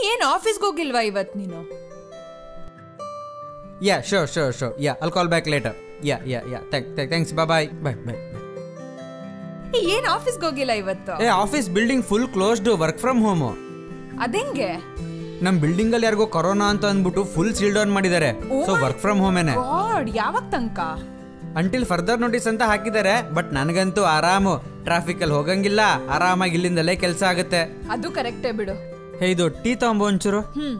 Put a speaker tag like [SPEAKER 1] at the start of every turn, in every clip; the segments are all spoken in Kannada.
[SPEAKER 1] ಏನ್ ಆಫೀಸ್ಗೆ ಹೋಗಿಲ್ವಾ ಇವತ್ ನೀನು
[SPEAKER 2] yeah sure sure sure yeah I'll call back later yeah yeah yeah thanks ಬಾ ಬಾಯ್ ಬಾಯ್ ಬಾಯ್
[SPEAKER 1] ಏ, ಏನ್ ಆಫೀಸ್ಗೆ ಹೋಗಿಲ್ಲ ಇವತ್ತು
[SPEAKER 2] ಏ office building full closed work from home
[SPEAKER 1] ಅದಂಗೆ
[SPEAKER 2] ನಮ್ಮ ಬಿಲ್ಡಿಂಗ್ ಅಲ್ಲಿ ಯಾರಿಗೋ ಕೊರೋನಾ ಅಂತ ಅಂದ್ಬಿಟ್ಟು ಫುಲ್ ಸೀಲ್ ಡೌನ್ ಮಾಡಿದ್ದಾರೆ
[SPEAKER 1] Oh
[SPEAKER 2] so
[SPEAKER 1] my
[SPEAKER 2] work from ಹೋಮೇನೆ
[SPEAKER 1] ಗಾಡ್ ಯಾವಾಗ ತನಕ
[SPEAKER 2] ಅಂಟಿಲ್ ಫರ್ದರ್ ನೋಟಿಸ್ ಅಂತ ಹಾಕಿದ್ದಾರೆ ಬಟ್ ನನಗಂತೂ ಆರಾಮು ಟ್ರಾಫಿಕ್ ಅಲ್ಲಿ ಹೋಗಂಗಿಲ್ಲ ಆರಾಮಾಗಿ ಇಲ್ಲಿಂದಲೇ ಕೆಲಸ ಆಗುತ್ತೆ
[SPEAKER 1] ಅದು ಕರೆಕ್ಟೇ ಬಿಡು
[SPEAKER 2] ಹೇ ಇದು ಟೀ ತಗೊಂಬ ಒಂಚೂರು
[SPEAKER 1] ಹ್ಮ್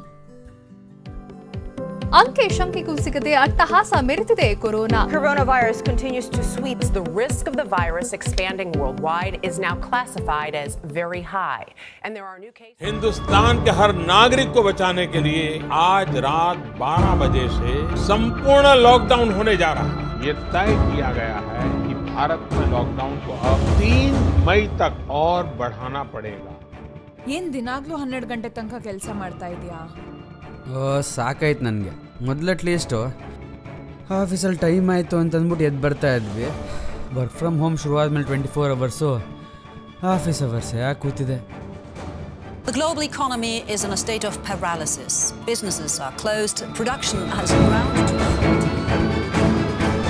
[SPEAKER 3] ಅಂಕೆ ಶಂಕೆಗೂ ಸಿಗದೆ ಅಟ್ಟಹಾಸ ಮೆರೆದಿದೆ corona
[SPEAKER 4] Coronavirus continues to sweep. The risk of the virus expanding worldwide is now classified as very high. And there are new cases.
[SPEAKER 5] Hindustan के हर नागरिक को बचाने के लिए आज रात 12 बजे से संपूर्ण लॉकडाउन होने जा रहा है ये तय किया गया है कि भारत में लॉकडाउन को अब 3 मई तक और बढ़ाना पड़ेगा
[SPEAKER 1] ಏನ್ ದಿನಾಗ್ಲೂ ಹನ್ನೆರಡು ಗಂಟೆ ತನಕ ಕೆಲಸ ಮಾಡ್ತಾ ಇದೀಯಾ
[SPEAKER 2] ಓ ಸಾಕಾಯ್ತು ನನಗೆ ಮೊದಲು ಅಟ್ಲೀಸ್ಟು ಆಫೀಸಲ್ಲಿ ಟೈಮ್ ಆಯಿತು ಅಂತ ಅಂದ್ಬಿಟ್ಟು ಎದ್ದು ಬರ್ತಾ ಇದ್ವಿ ವರ್ಕ್ ಫ್ರಮ್ ಹೋಮ್ ಶುರುವಾದ್ಮೇಲೆ twenty four hours office hours ಯಾಕೆ ಕೂತಿದೆ
[SPEAKER 6] The global economy is in a state of paralysis. Businesses are closed, production has ground to a halt.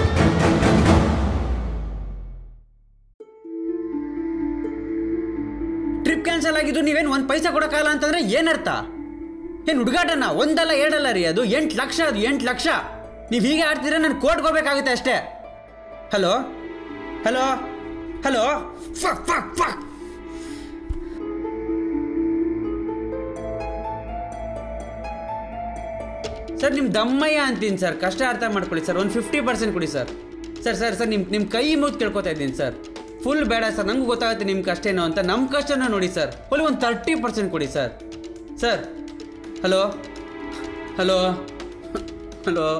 [SPEAKER 2] Trip cancel ಆಗಿದ್ದು ನೀವೇನು ಒಂದು ಪೈಸೆ ಕೊಡೋಕ್ಕಾಗಲ್ಲ ಅಂತಂದ್ರೆ ಏನರ್ಥ ಏನು ಹುಡುಗಾಟನ ಒಂದಲ್ಲ ಎರಡಲ್ಲ ರೀ ಅದು ಎಂಟು ಲಕ್ಷ ಅದು ಎಂಟು ಲಕ್ಷ ನೀವು ಹೀಗೆ ಆಡ್ತಿದ್ರೆ ನಾನು ಕೋರ್ಟ್ಗೆ ಹೋಗ್ಬೇಕಾಗುತ್ತೆ ಅಷ್ಟೇ hello hello hello fuck fuck fuck sir ನಿಮ್ಮ ದಮ್ಮಯ್ಯ ಅಂತೀನಿ ಸರ್ ಕಷ್ಟ ಅರ್ಥ ಮಾಡ್ಕೊಳ್ಳಿ ಸರ್ ಒಂದು ಫಿಫ್ಟಿ ಪರ್ಸೆಂಟ್ ಕೊಡಿ ಸರ್ ಸರ್ ಸರ್ ಸರ್ ನಿಮ್ಮ ನಿಮ್ಮ ಕೈ ಮುಗಿದು ಕೇಳ್ಕೊತಾ ಇದ್ದೀನಿ ಸರ್ ಫುಲ್ ಬೇಡ ಸರ್ ನಂಗೂ ಗೊತ್ತಾಗುತ್ತೆ ನಿಮ್ಮ ಕಷ್ಟ ಏನು ಅಂತ ನಮ್ಮ ಕಷ್ಟನ ನೋಡಿ ಸರ್ ಫುಲ್ ಒಂದು ತರ್ಟಿ ಪರ್ಸೆಂಟ್ ಕೊಡಿ sir sir hello hello hello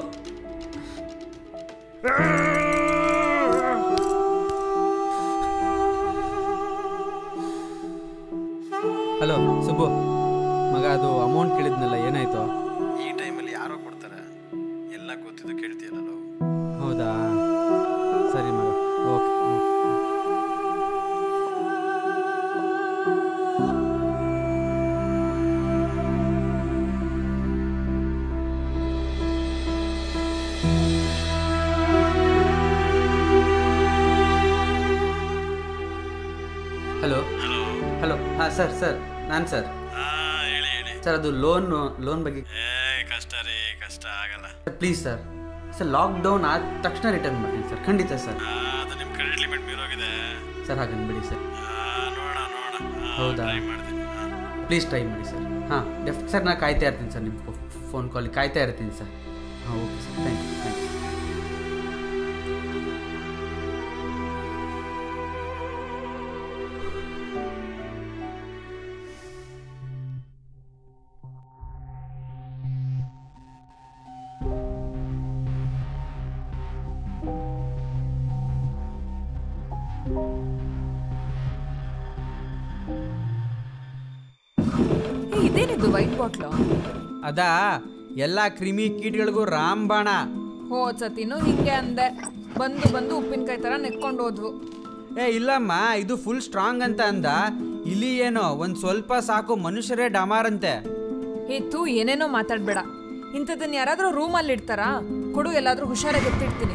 [SPEAKER 2] hello Subbu ಮಗ ಅದು ಅಮೌಂಟ್ ಕೇಳಿದ್ನಲ್ಲ ಏನಾಯ್ತು
[SPEAKER 7] ಈ ಟೈಮಲ್ಲಿ ಯಾರೋ ಕೊಡ್ತಾರೆ ಎಲ್ಲ ಗೊತ್ತಿದ್ದು ಕೇಳ್ತೀಯಲ್ಲ ನಾವು
[SPEAKER 2] ಹೌದಾ ಸರಿ ಮಗ ಓಕೆ ಹಲೋ
[SPEAKER 7] ಹಲೋ
[SPEAKER 2] ಹಲೋ ಹಾಂ ಸರ್ ಸರ್ ನಾನು ಸರ್
[SPEAKER 7] ಹಾ ಹೇಳಿ ಹೇಳಿ
[SPEAKER 2] ಸರ್ ಅದು ಲೋನ್ ಲೋನ್ ಬಗ್ಗೆ
[SPEAKER 7] ಏ ಕಷ್ಟ ರೀ ಕಷ್ಟ ಆಗಲ್ಲ
[SPEAKER 2] ಪ್ಲೀಸ್ ಸರ್ ಸರ್ ಲಾಕ್ಡೌನ್ ಆದ ತಕ್ಷಣ ರಿಟರ್ನ್ ಮಾಡ್ತೀನಿ ಸರ್ ಖಂಡಿತ ಸರ್
[SPEAKER 7] ಆ, ಅದು ನಿಮ್ಮ ಕ್ರೆಡಿಟ್ ಲಿಮಿಟ್ ಮೀರೋಗಿದೆ
[SPEAKER 2] ಸರ್ ಹಾಗನ್ಬಿಡಿ ಸರ್
[SPEAKER 7] ಆ, ನೋಡೋಣ ನೋಡೋಣ
[SPEAKER 2] ಹೌದಾ?
[SPEAKER 7] ಟ್ರೈ ಮಾಡ್ತೀನಿ ಆ.
[SPEAKER 2] ಪ್ಲೀಸ್ ಟ್ರೈ ಮಾಡಿ ಸರ್ ಹಾಂ ಡೆಫ್ ಸರ್ ನಾನು ಕಾಯ್ತಾ ಇರ್ತೀನಿ ಸರ್ ನಿಮ್ಮ ಫೋನ್ ಕಾಲ್ ಕಾಯ್ತಾ ಇರ್ತೀನಿ ಸರ್ ಹಾಂ okay sir thank you thank you
[SPEAKER 1] ಏ, ಇದೇನಿದು ವೈಟ್ ಬಾಟ್ಲು
[SPEAKER 2] ಅದಾ ಎಲ್ಲ ಕ್ರಿಮಿ ಕೀಟಗಳಿಗೂ ರಾಮಬಾಣ
[SPEAKER 1] ಹೋದ್ ಸತಿನೂ ಹಿಂಗೆ ಅಂದೆ ಬಂದು ಬಂದು ಉಪ್ಪಿನಕಾಯಿ ತರ ನೆಕ್ಕೊಂಡು ಹೋದ್ವು
[SPEAKER 2] ಏ ಇಲ್ಲಮ್ಮ ಇದು ಫುಲ್ ಸ್ಟ್ರಾಂಗ್ ಅಂತ ಅಂದ ಇಲ್ಲಿ ಏನೋ ಒಂದು ಸ್ವಲ್ಪ ಸಾಕು ಮನುಷ್ಯರೇ ಡಮಾರಂತೆ
[SPEAKER 1] ಹೇತು ಏನೇನೋ ಮಾತಾಡ್ಬೇಡ ಇಂಥದನ್ನ ಯಾರಾದ್ರೂ ರೂಮಲ್ಲಿ ಇಡ್ತಾರಾ ಕೊಡು ಎಲ್ಲಾದ್ರೂ ಹುಷಾರಾಗಿ ಎತ್ತಿಡ್ತೀನಿ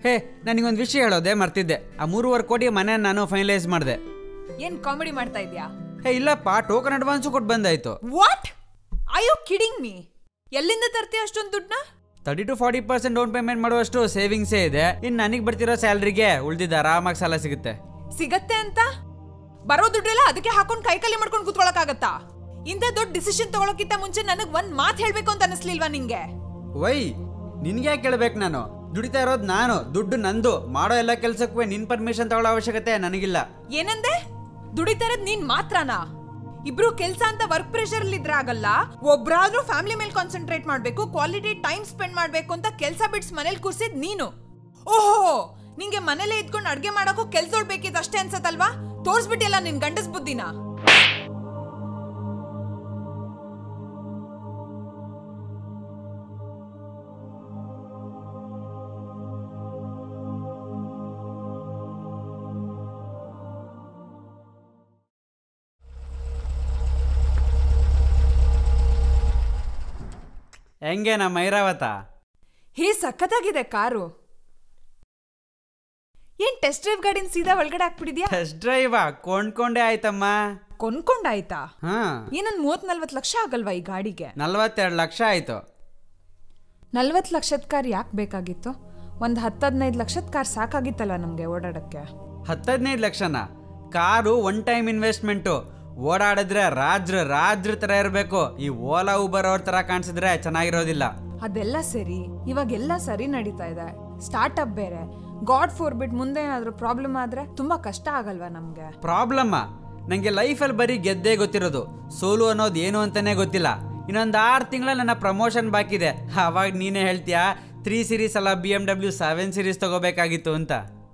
[SPEAKER 2] ಹೇ ನನಗೊಂದು ವಿಷಯ ಹೇಳೋದೆ ಮರ್ತಿದ್ದೆ ಆ ಮೂರುವರೆ ಕೋಟಿ ಮನೆ ನಾನು ಫೈನಲೈಸ್ ಮಾಡಿದೆ
[SPEAKER 1] ಏನ್ ಕಾಮಿಡಿ ಮಾಡ್ತಾ ಇದ್ಯಾ
[SPEAKER 2] ಹೇ ಇಲ್ಲಪ್ಪ ಟೋಕನ್ ಅಡ್ವಾನ್ಸು ಕೊಟ್ಟು ಬಂದಾಯ್ತು
[SPEAKER 1] what I you kidding me ಎಲ್ಲಿಂದ ತರ್ತೀಯ ಅಷ್ಟೊಂದು ದುಡ್ಡನ್ನ
[SPEAKER 2] thirty to forty percent down payment ಮಾಡುವಷ್ಟು ಸೇವಿಂಗ್ಸೇ ಇದೆ ಇನ್ನು ನನಗೆ ಬರ್ತಿರೋ ಸ್ಯಾಲ್ರಿಗೆ ಉಳ್ದಿದ್ದ ಆರಾಮಾಗಿ ಸಾಲ ಸಿಗುತ್ತೆ
[SPEAKER 1] ಸಿಗತ್ತೆ ಅಂತ ಬರೋ ದುಡ್ಡೆಲ್ಲ ಅದಕ್ಕೆ ಹಾಕೊಂಡು ಕೈಕಲ್ಲಿ ಮಾಡ್ಕೊಂಡು ಕೂತ್ಕೊಳಕ್ಕಾಗತ್ತಾ ಇಂಥ ದೊಡ್ಡ ಡಿಸಿಷನ್ ತಗೊಳಕ್ಕಿಂತ ಮುಂಚೆ ನನಗ್ ಒಂದ್ ಮಾತು ಹೇಳ್ಬೇಕು ಅಂತ ಅನಿಸ್ಲಿಲ್ವಾ ನಿಂಗೆ
[SPEAKER 2] ವೈ ನಿನ್ಗೆ ಯಾಕೆ ಕೇಳ್ಬೇಕು ನಾನು ದುಡಿತಾ ಇರೋದು ನಾನು ದುಡ್ಡು ನಂದು ಮಾಡೋ ಎಲ್ಲ ಕೆಲಸಕ್ಕೂ ನಿನ್ ಪರ್ಮಿಷನ್ ತಗೊಳ್ಳೋ ಅವಶ್ಯಕತೆ ನನಗಿಲ್ಲ
[SPEAKER 1] ಏನಂದೆ ದುಡಿತಾ ಇರೋದ್ ನೀನ್ ಮಾತ್ರನಾ ಇಬ್ರು ಕೆಲ್ಸ ಅಂತ ವರ್ಕ್ ಪ್ರೆಷರ್ ಅಲ್ಲಿ ಇದ್ರೆ ಆಗಲ್ಲ ಒಬ್ರಾದ್ರೂ ಫ್ಯಾಮಿಲಿ ಮೇಲೆ ಕಾನ್ಸಂಟ್ರೇಟ್ ಮಾಡ್ಬೇಕು ಕ್ವಾಲಿಟಿ ಟೈಮ್ ಸ್ಪೆಂಡ್ ಮಾಡ್ಬೇಕು ಅಂತ ಕೆಲ್ಸ ಬಿಡ್ಸ್ ಮನೇಲಿ ಕೂರ್ಸಿದ್ ನೀನು ಓಹೋ ನಿಂಗೆ ಮನೇಲೆ ಇದ್ಕೊಂಡು ಅಡ್ಗೆ ಮಾಡಕ್ಕೂ ಕೆಲ್ಸೋಳ್ ಬೇಕಿದ್ ಅಷ್ಟೇ ಅನ್ಸತ್ತಲ್ವಾ ತೋರ್ಸ್ಬಿಟ್ಟಿಲ್ಲ ನಿನ್ ಗಂಡಸ್ ಬುದ್ಧಿನ
[SPEAKER 2] ಹೆಂಗೆ ನಮ್ಮ ಐರಾವತ
[SPEAKER 1] ಹೇ ಸಖತ್ತಾಗಿದೆ ಕಾರು ಏನ್ ಟೆಸ್ಟ್ ಡ್ರೈವ್ ಗಾಡಿನ ಸೀದಾ ಒಳಗಡೆ ಹಾಕ್ಬಿಟ್ಟಿದ್ಯಾ
[SPEAKER 2] ಟೆಸ್ಟ್ ಡ್ರೈವಾ ಕೊಂಡ್ಕೊಂಡೇ ಆಯ್ತಮ್ಮ
[SPEAKER 1] ಕೊಂಡ್ಕೊಂಡಾಯ್ತಾ
[SPEAKER 2] ಹಾ
[SPEAKER 1] ಏನೊಂದ್ ಮೂವತ್ ನಲ್ವತ್ ಲಕ್ಷ ಆಗಲ್ವಾ ಈ ಗಾಡಿಗೆ
[SPEAKER 2] ನಲ್ವತ್ತೆರಡು ಲಕ್ಷ ಆಯ್ತು
[SPEAKER 1] ನಲ್ವತ್ ಲಕ್ಷದ ಕಾರ್ ಯಾಕೆ ಬೇಕಾಗಿತ್ತು ಒಂದ್ ಹತ್ತದ್ನೈದು ಲಕ್ಷದ ಕಾರ್ ಸಾಕಾಗಿತ್ತಲ್ಲ ನಮ್ಗೆ ಓಡಾಡಕ್ಕೆ
[SPEAKER 2] ಹತ್ತದೈದು ಲಕ್ಷನ ಕಾರು ಒನ್ ಟೈಮ್ ಇನ್ವೆಸ್ಟ್ಮೆಂಟು ಓಡಾಡಿದ್ರೆ ರಾಜ್ರ ರಾಜ್ರ ಥರ ಇರಬೇಕು ಈ ಓಲಾ ಉಬರ್ ಅವ್ರ ಥರ ಕಾಣಿಸಿದ್ರೆ ಚೆನ್ನಾಗಿರೋದಿಲ್ಲ
[SPEAKER 1] ಅದೆಲ್ಲ ಸರಿ ಇವಾಗೆಲ್ಲ ಸರಿ ನಡೀತಾ ಇದೆ ಸ್ಟಾರ್ಟ್ಅಪ್ ಬೇರೆ ಗಾಡ್ ಫೋರ್ ಬಿಟ್ ಮುಂದೆ ಏನಾದ್ರೂ ಪ್ರಾಬ್ಲಮ್ ಆದ್ರೆ ತುಂಬಾ ಕಷ್ಟ ಆಗಲ್ವಾ ನಮ್ಗೆ
[SPEAKER 2] ಪ್ರಾಬ್ಲಮ್ಮ ನನಗೆ ಲೈಫಲ್ಲಿ ಬರೀ ಗೆದ್ದೇ ಗೊತ್ತಿರೋದು ಸೋಲು ಅನ್ನೋದು ಏನು ಅಂತಾನೆ ಗೊತ್ತಿಲ್ಲ ಇನ್ನೊಂದು ಆರು ತಿಂಗಳ ನನ್ನ ಪ್ರಮೋಷನ್ ಬಾಕಿದೆ ಅವಾಗ ನೀನೇ ಹೇಳ್ತೀಯಾ ತ್ರೀ ಸೀರೀಸ್ ಅಲ್ಲ B M W seven series ತಗೋಬೇಕಾಗಿತ್ತು ಅಂತ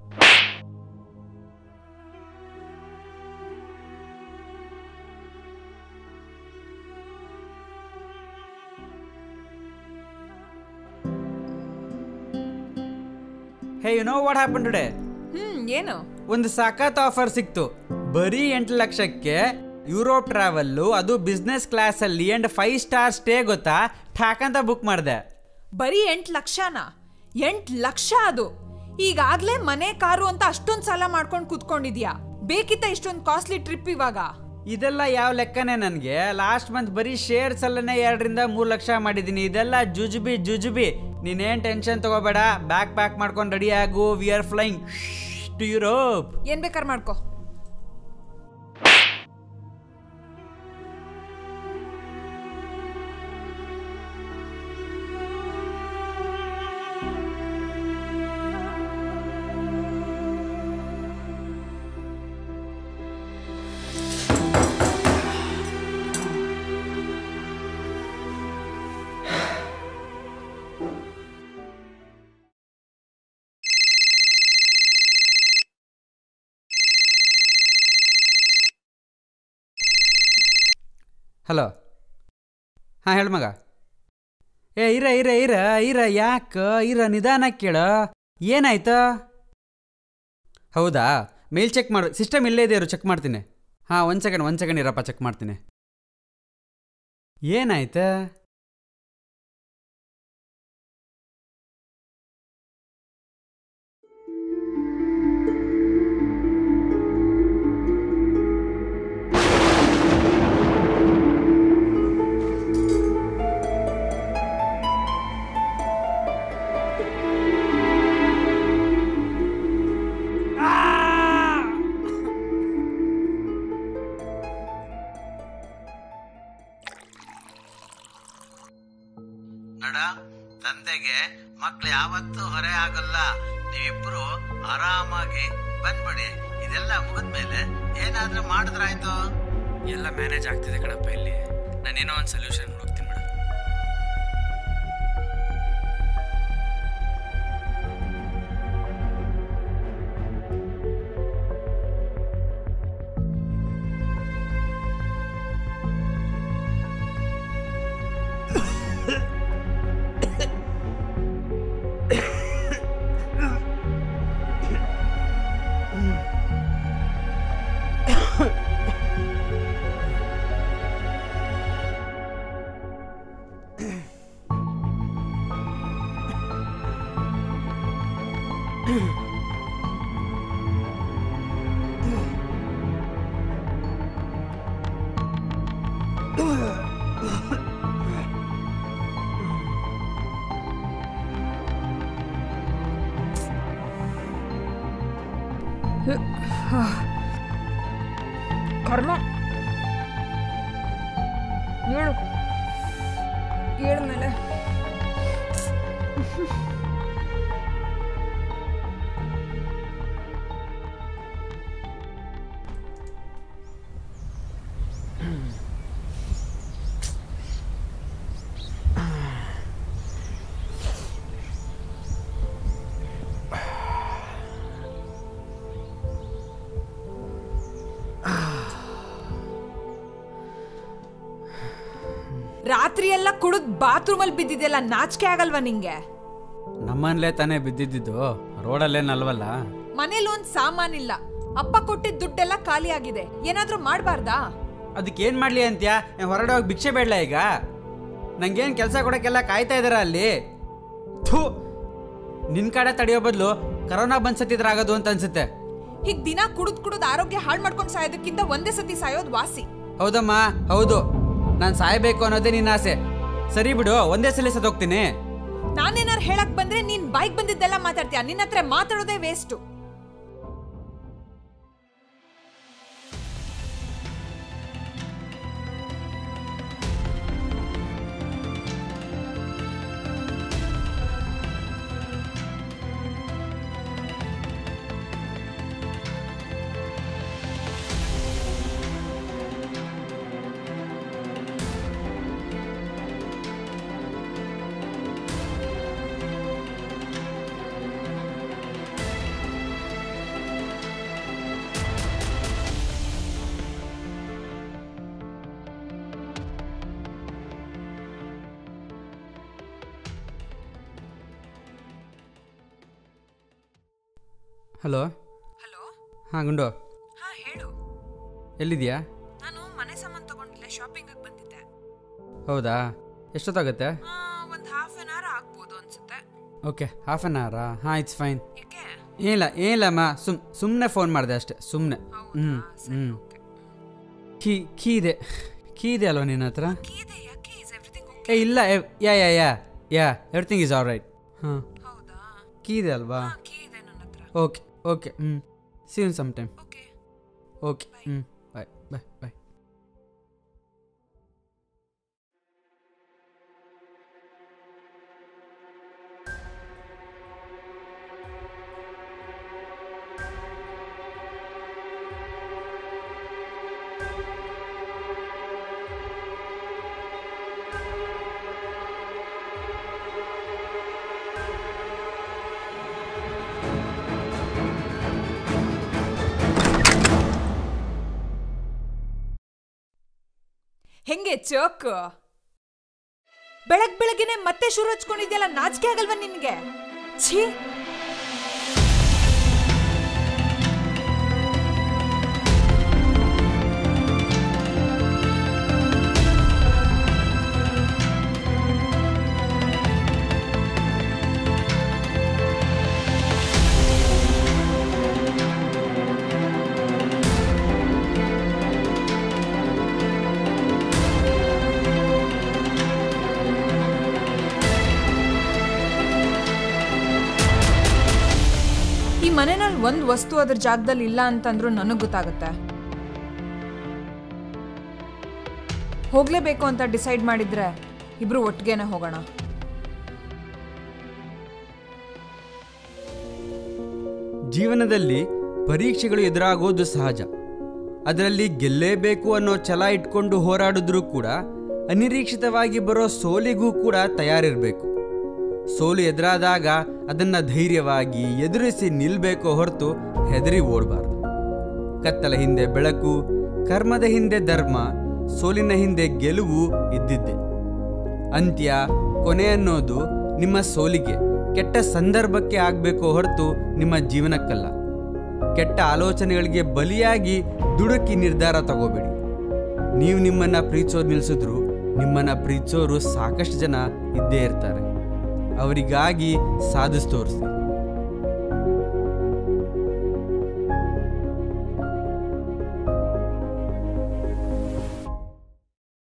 [SPEAKER 2] hey you know what happen today
[SPEAKER 1] hmm ಏನು
[SPEAKER 2] ಒಂದು ಸಖತ್ ಆಫರ್ ಸಿಕ್ತು ಬರೀ ಎಂಟು ಲಕ್ಷಕ್ಕೆ ಯುರೋಪ್ ಟ್ರಾವೆಲ್ಲು ಅದು ಬಿಸ್ನೆಸ್ ಕ್ಲಾಸಲ್ಲಿ ಅಂಡ್ ಫೈವ್ ಸ್ಟಾರ್ ಸ್ಟೇ ಗೊತ್ತಾ ಠಾಕ್ ಅಂತ ಬುಕ್ ಮಾಡಿದೆ
[SPEAKER 1] ಬರೀ ಎಂಟ್ ಲಕ್ಷನ ಎಂಟ್ ಲಕ್ಷ ಅದು ಈಗಾಗ್ಲೇ ಮನೆ ಕಾರು ಅಂತ ಅಷ್ಟೊಂದ್ ಸಾಲ ಮಾಡ್ಕೊಂಡು ಕೂತ್ಕೊಂಡಿದ್ಯಾ ಬೇಕಿತ್ತ ಇಷ್ಟೊಂದ್ ಕಾಸ್ಟ್ಲಿ ಟ್ರಿಪ್ ಇವಾಗ
[SPEAKER 2] ಇದೆಲ್ಲ ಯಾವ ಲೆಕ್ಕನೇ ನನಗೆ ಲಾಸ್ಟ್ ಮಂತ್ ಬರೀ ಶೇರ್ಸ್ ಅಲ್ಲೇ ಎರಡರಿಂದ ಮೂರು ಲಕ್ಷ ಮಾಡಿದ್ದೀನಿ ಇದೆಲ್ಲ ಜುಜುಬಿ ಜುಜುಬಿ ನೀನೇನು ಟೆನ್ಷನ್ ತಗೋಬೇಡ ಬ್ಯಾಗ್ ಪ್ಯಾಕ್ ಮಾಡ್ಕೊಂಡು ರೆಡಿ ಆಗು we are flying to Europe
[SPEAKER 1] ಏನ್ ಬೇಕಾರ್ ಮಾಡ್ಕೋ
[SPEAKER 2] ಹಲೋ ಹಾಂ ಹೇಳು ಮಗ ಏ ಇರ ಇರ ಇರ ಇರ ಯಾಕ ಇರ ನಿಧಾನ ಕೇಳ ಏನಾಯ್ತ ಹೌದಾ ಮೇಲ್ ಚೆಕ್ ಮಾಡು ಸಿಸ್ಟಮ್ ಇಲ್ಲೇ ಇದೆ ಇರು ಚೆಕ್ ಮಾಡ್ತೀನಿ ಹಾಂ ಒಂದು ಸೆಕೆಂಡ್ ಒಂದು ಸೆಕೆಂಡ್ ಇರಪ್ಪ ಚೆಕ್ ಮಾಡ್ತೀನಿ ಏನಾಯ್ತ
[SPEAKER 8] ನಡ ತಂದೆಗೆ ಮಕ್ಳು ಯಾವತ್ತೂ ಹೊರೆ ಆಗಲ್ಲ ನೀವಿಬ್ರು ಆರಾಮಾಗಿ ಬಂದ್ಬಿಡಿ ಇದೆಲ್ಲ ಮುಗಿದ್ಮೇಲೆ ಏನಾದ್ರೂ ಮಾಡಿದ್ರಾಯ್ತು
[SPEAKER 2] ಎಲ್ಲ ಮ್ಯಾನೇಜ್ ಆಗ್ತಿದೆ ಕಣಪ್ಪ ಇಲ್ಲಿ ನಾನೇನೋ ಒಂದು ಸೊಲ್ಯೂಷನ್ ಹುಡುಕ್ತೀನಿ ಮೇಡಮ್
[SPEAKER 1] ಕರ್ಮ ಹೇಳು ಹೇಳಿದ್ಮೇಲೆ ರಾತ್ರಿ ಎಲ್ಲ ಕುಡಿದ್ ಬಾತ್ರೂಮಲ್ಲಿ ಬಿದ್ದಿದೆಯಲ್ಲ ನಾಚಿಕೆ ಆಗಲ್ವಾ ನಿಂಗೆ
[SPEAKER 2] ನಮ್ಮನ್ಲೇ ತಾನೇ ಬಿದ್ದಿದ್ದು ರೋಡಲ್ಲೇನಲ್ವಲ್ಲ
[SPEAKER 1] ಮನೇಲಿ ಒಂದ್ ಸಾಮಾನಿಲ್ಲ ಅಪ್ಪ ಕೊಟ್ಟಿದ್ ದುಡ್ಡೆಲ್ಲ ಖಾಲಿ ಆಗಿದೆ ಏನಾದ್ರೂ ಮಾಡ್ಬಾರ್ದಾ
[SPEAKER 2] ಅದಕ್ಕೇನು ಮಾಡಲಿ ಅಂತ್ಯ ಹೊರಡೆ ಹೋಗಿ ಭಿಕ್ಷೆ ಬೇಡಲ ಈಗ ನಂಗೇನು ಕೆಲಸ ಕೊಡೋಕ್ಕೆಲ್ಲ ಕಾಯ್ತಾ ಇದಾರ ಅಲ್ಲಿ ಥೂ ನಿನ್ನ ಕಡೆ ತಡೆಯೋ ಬದಲು ಕರೋನಾ ಬಂದ್ ಸತ್ತಿದ್ರಾಗೋದು ಅಂತ ಅನ್ಸುತ್ತೆ
[SPEAKER 1] ಹೀಗ್ ದಿನ ಕುಡಿದ್ ಕುಡಿದ್ ಆರೋಗ್ಯ ಹಾಳ್ ಮಾಡ್ಕೊಂಡ್ ಸಾಯೋದಕ್ಕಿಂತ ಒಂದೇ ಸತಿ ಸಾಯೋದ್ ವಾಸಿ
[SPEAKER 2] ಹೌದಮ್ಮ ಹೌದು ನಾನು ಸಾಯ್ಬೇಕು ಅನ್ನೋದೇ ನಿನ್ನ ಆಸೆ ಸರಿ ಬಿಡು ಒಂದೇ ಸಲ ಸತ್ತೋಗ್ತೀನಿ
[SPEAKER 1] ನಾನೇನಾರು ಹೇಳಕ್ ಬಂದ್ರೆ ನೀನ್ ಬೈಕ್ ಬಂದಿದ್ದೆಲ್ಲ ಮಾತಾಡ್ತೀಯ ನಿನ್ನ ಹತ್ರ ಮಾತಾಡೋದೇ ವೇಸ್ಟು
[SPEAKER 2] ಹಲೋ
[SPEAKER 1] ಹಲೋ
[SPEAKER 2] ಹಾಂ ಗುಂಡು
[SPEAKER 1] ಹಾ ಹೇಳು
[SPEAKER 2] ಎಲ್ಲಿದೆಯಾ
[SPEAKER 1] ನಾನು ಮನೆ ಸಾಮಾನು ತಗೊಂಡಿಲ್ಲ ಶಾಪಿಂಗ್ ಬಂದಿದ್ದೆ
[SPEAKER 2] ಹೌದಾ ಎಷ್ಟೊತ್ತಾಗುತ್ತೆ
[SPEAKER 1] ಒಂದ್ ಹಾಫ್ ಅನ್ ಅವರ್ ಆಗ್ಬೋದು ಅನ್ಸುತ್ತೆ
[SPEAKER 2] ಓಕೆ ಹಾಫ್ ಆನ್ ಅವರಾ ಹಾಂ ಇಟ್ಸ್ ಫೈನ್
[SPEAKER 1] ಯಾಕೆ
[SPEAKER 2] ಏನಿಲ್ಲ ಏನಿಲ್ಲಮ್ಮ ಸುಮ್ ಸುಮ್ಮನೆ ಫೋನ್ ಮಾಡಿದೆ ಅಷ್ಟೆ ಸುಮ್ಮನೆ ಹ್ಞೂ ಹ್ಞೂ ಕೀ ಕೀ ಇದೆ ಕೀ ಇದೆ ಅಲ್ವಾ ನಿನ್ನ ಹತ್ರ
[SPEAKER 1] ಇದೆ ಯಾಕೆ ಇಸ್ ಎವ್ರಿಥಿಂಗ್
[SPEAKER 2] ಏ ಇಲ್ಲ ಎ- yeah yeah yeah yeah everything is all right ಹಾಂ
[SPEAKER 1] ಹೌದಾ
[SPEAKER 2] ಕೀ ಇದೆ ಅಲ್ವಾ
[SPEAKER 1] ಕೀ ಇದೆ ನನ್ನ ಹತ್ರ
[SPEAKER 2] ಓಕೆ ಓಕೆ ಹ್ಞೂ see you some time
[SPEAKER 1] okay
[SPEAKER 2] okay ಹ್ಞೂ ಬಾಯ್ ಬಾಯ್ ಬಾಯ್
[SPEAKER 1] ಹೆಂಗೆ ಚೋಕ್ ಬೆಳಗ್ ಬೆಳಗ್ಗೆನೆ ಮತ್ತೆ ಶುರು ಹಚ್ಕೊಂಡಿದ್ಯಲ್ಲ ನಾಚಿಕೆ ಆಗಲ್ವಾ ನಿನ್ಗೆ ಛೀ ಈ ಮನೆನಲ್ಲಿ ಒಂದ್ ವಸ್ತು ಅದ್ರ ಜಾಗದಲ್ಲಿ ಇಲ್ಲ ಅಂತಂದ್ರೂ ನನಗ್ ಗೊತ್ತಾಗುತ್ತೆ ಹೋಗ್ಲೇಬೇಕು ಅಂತ ಡಿಸೈಡ್ ಮಾಡಿದ್ರೆ ಇಬ್ರು ಒಟ್ಟಿಗೆನೆ ಹೋಗೋಣ
[SPEAKER 2] ಜೀವನದಲ್ಲಿ ಪರೀಕ್ಷೆಗಳು ಎದುರಾಗೋದು ಸಹಜ ಅದರಲ್ಲಿ ಗೆಲ್ಲೇಬೇಕು ಅನ್ನೋ ಛಲ ಇಟ್ಕೊಂಡು ಹೋರಾಡಿದ್ರೂ ಕೂಡ ಅನಿರೀಕ್ಷಿತವಾಗಿ ಬರೋ ಸೋಲಿಗೂ ಕೂಡ ತಯಾರಿರಬೇಕು ಸೋಲು ಎದುರಾದಾಗ ಅದನ್ನು ಧೈರ್ಯವಾಗಿ ಎದುರಿಸಿ ನಿಲ್ಬೇಕು ಹೊರತು ಹೆದರಿ ಓಡಬಾರ್ದು ಕತ್ತಲ ಹಿಂದೆ ಬೆಳಕು ಕರ್ಮದ ಹಿಂದೆ ಧರ್ಮ ಸೋಲಿನ ಹಿಂದೆ ಗೆಲುವು ಇದ್ದಿದ್ದೆ ಅಂತ್ಯ ಕೊನೆ ಅನ್ನೋದು ನಿಮ್ಮ ಸೋಲಿಗೆ ಕೆಟ್ಟ ಸಂದರ್ಭಕ್ಕೆ ಆಗಬೇಕು ಹೊರತು ನಿಮ್ಮ ಜೀವನಕ್ಕಲ್ಲ ಕೆಟ್ಟ ಆಲೋಚನೆಗಳಿಗೆ ಬಲಿಯಾಗಿ ದುಡುಕಿ ನಿರ್ಧಾರ ತಗೋಬೇಡಿ ನೀವು ನಿಮ್ಮನ್ನ ಪ್ರೀತಿಸೋದು ನಿಲ್ಸಿದ್ರು ನಿಮ್ಮನ್ನ ಪ್ರೀತಿಸೋರು ಸಾಕಷ್ಟು ಜನ ಇದ್ದೇ ಇರ್ತಾರೆ ಅವರಿಗಾಗಿ ಸಾಧಿಸಿ ತೋರಿಸಿ